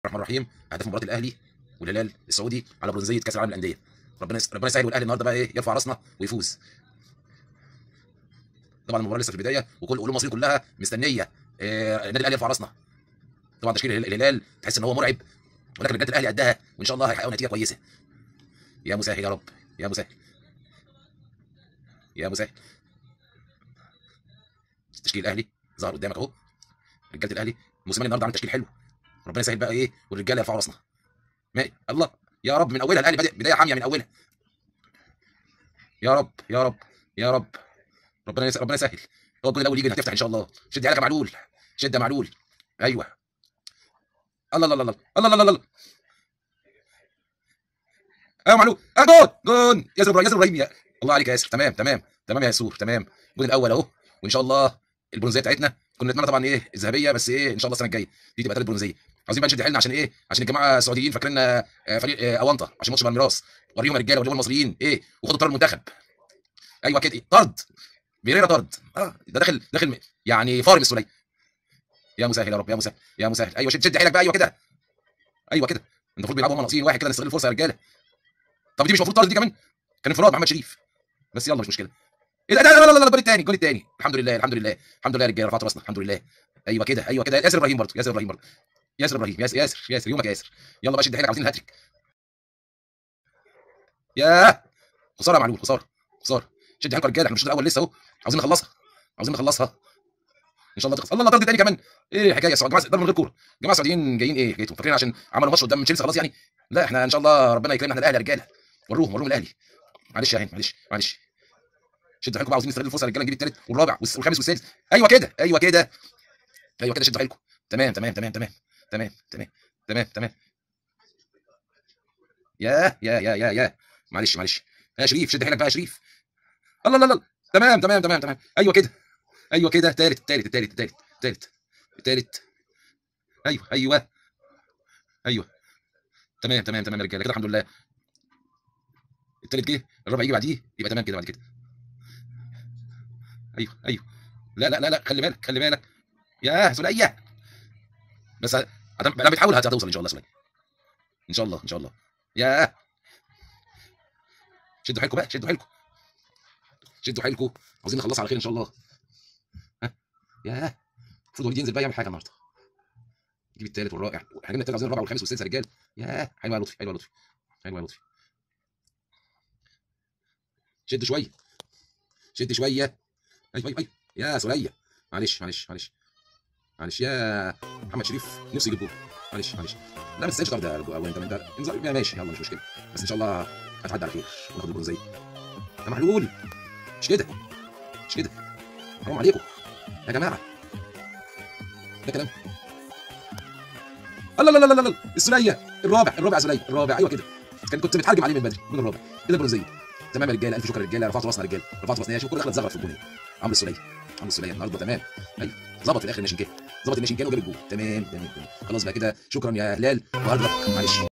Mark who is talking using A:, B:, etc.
A: الرحمن الرحيم اهداف مباراه الاهلي والهلال السعودي على برونزيه كاس العالم للانديه ربنا يس... ربنا يسهل والاهلي النهارده بقى ايه يرفع راسنا ويفوز طبعا المباراه لسه في البدايه وكل قلوب المصريين كلها مستنيه آه، النادي الاهلي يرفع راسنا طبعا تشكيل الهلال- الهلال تحس ان هو مرعب ولكن رجاله الاهلي قدها وان شاء الله هيحققوا نتيجه كويسه يا مسهل يا رب يا مسهل يا مسهل تشكيل الاهلي ظهر قدامك اهو رجاله الاهلي موسيماني النهارده عامل تشكيل حلو ربنا يسهل بقى ايه والرجاله يرفعوا راسنا ما الله يا رب من اولها الاهلي بادئ بدايه حاميه من اولها يا رب يا رب يا رب ربنا يسهل ربنا يسهل هو الجول الاول يجي هتفتح ان شاء الله شد عليك يا معلول شد يا معلول ايوه الله الله الله الله الله الله الله ايوه معلول اه جول جول ياسر ابراهيم ياسر ابراهيم يا الله عليك يا ياسر تمام تمام تمام يا ياسور تمام الجول الاول اهو وان شاء الله البرونزيه بتاعتنا كنا نتمنى طبعا ايه الذهبيه بس ايه ان شاء الله السنه الجايه دي تبقى ثالث برونزيه عايزين بقى نشد حيلنا عشان ايه عشان الجماعه السعوديين فاكريننا آه، فريق آه، اونطه عشان ماتش بالميراس وريهم يا رجاله وريهم المصريين ايه وخدوا طرد المنتخب ايوه كده طرد فيريرا طرد اه ده داخل داخل يعني فارم السوليه يا مسهل يا رب يا مسهل يا مسهل ايوه شد شد حيلك بقى ايوه كده ايوه كده انت المفروض بيلعبوا هم ناقصين واحد كده نستغل الفرصه يا رجاله طب دي مش المفروض طرد دي كمان كان انفراد محمد شريف بس يلا مش مشكله ايه ده لا لا لا لا الجول الثاني الجول الثاني الحمد لله الحمد لله الحمد لله يا رجاله رفعت راسنا الحمد لله ايوه كده ايوه كده ياسر ابراهيم برضه ياسر ابراهيم برضه ياسر ابراهيم ياسر ياسر ياسر يومك يا ياسر يلا بقى شد حيلك عاوزين الهاتريك ياه خساره يا معلول خساره خساره شد حيلك يا رجاله احنا مش الشوط الاول لسه اهو عاوزين نخلصها عاوزين نخلصها ان شاء الله تخلص الله الله طرد تاني كمان ايه الحكايه يا جماعه ضرب من غير كوره الجماعه السعوديين جايين ايه حكايتهم فاكرين عشان عملوا ماتش قدام تشيلسي خلاص يعني لا احنا ان شاء الله ربنا يكرمنا احنا الاهلي يا رجاله وروهم وروهم الاهلي معلش يا هين معلش معلش شدوا حيلكم بقى عاوزين نستغل الفرصه يا رجاله نجيب الثالث والرابع والس- والخامس والسادس ايوه كده ايوه كده ايوه كده شدوا حيلكم تمام تمام تمام تمام تمام تمام تمام تمام يا يا يا يا يا معلش معلش يا شريف شد حيلك بقى يا شريف الله الله الله تمام تمام تمام تمام ايوه كده ايوه كده تالت التالت التالت التالت التالت التالت ايوه ايوه ايوه تمام تمام تمام يا رجاله كده الحمد لله التالت جه الرابع يجي بعديه يبقى تمام كده بعد كده ايوه ايوه لا لا لا لا خلي بالك خلي بالك يا سلية بس ه- هتم- انا بتحاول هت- هتوصل ان شاء الله سلية ان شاء الله ان شاء الله يا شدوا حيلكم بقى شدوا حيلكم شدوا حيلكم عاوزين نخلصها على خير ان شاء الله ها يا المفروض وليد ينزل بقى يعمل حاجه النهارده يجيب الثالث والرابع احنا جبنا الثالث عاوزين الرابع والخامس والسادس يا رجاله يا حلوه يا لطفي حلوه يا لطفي حلوه يا لطفي شد شويه شد شويه ايوه ايوه ايوه يا سوريا معلش معلش معلش معلش يا محمد شريف نفسي يجيب جول معلش معلش لا ما تستاهلش طرد يا جو- او انت انت انزل- ماشي يلا مش مشكله بس ان شاء الله هتعدي على خير وناخد البرونزيه يا معلول مش كده مش كده حرام عليكم يا جماعه ده كلام الله لا لا لا لا لا السوليه الرابع الرابع يا سوليه الرابع ايوه كده كان كنت متحرجم عليه من بدري من الرابع كده برونزيه تمام يا رجاله الف شكر يا رجاله رفعتوا راسنا يا رجاله رفعتوا راسنا يا شوف الكوره دخلت زغرت في الجون عمرو السوليه عمرو السوليه النهارده تمام ايوه ظبط في الاخر الناشن كان ظبط الناشن كان وجاب الجول تمام تمام تمام خلاص بقى كده شكرا يا هلال وهارد لك معلش